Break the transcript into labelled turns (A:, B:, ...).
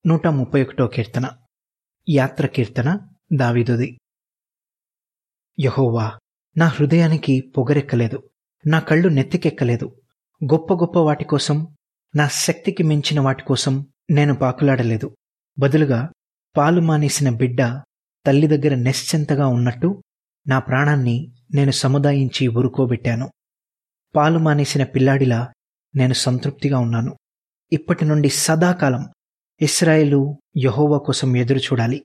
A: నూట ముప్పై ఒకటో కీర్తన యాత్ర కీర్తన దావీదుది యహోవా నా హృదయానికి పొగరెక్కలేదు నా కళ్ళు నెత్తికెక్కలేదు గొప్ప గొప్ప వాటి కోసం నా శక్తికి మించిన వాటి కోసం నేను పాకులాడలేదు బదులుగా పాలు మానేసిన బిడ్డ తల్లి దగ్గర నిశ్చింతగా ఉన్నట్టు నా ప్రాణాన్ని నేను సముదాయించి ఉరుకోబెట్టాను పాలు మానేసిన పిల్లాడిలా నేను సంతృప్తిగా ఉన్నాను ఇప్పటి నుండి సదాకాలం ఇస్రాయేలు యహోవా కోసం ఎదురు చూడాలి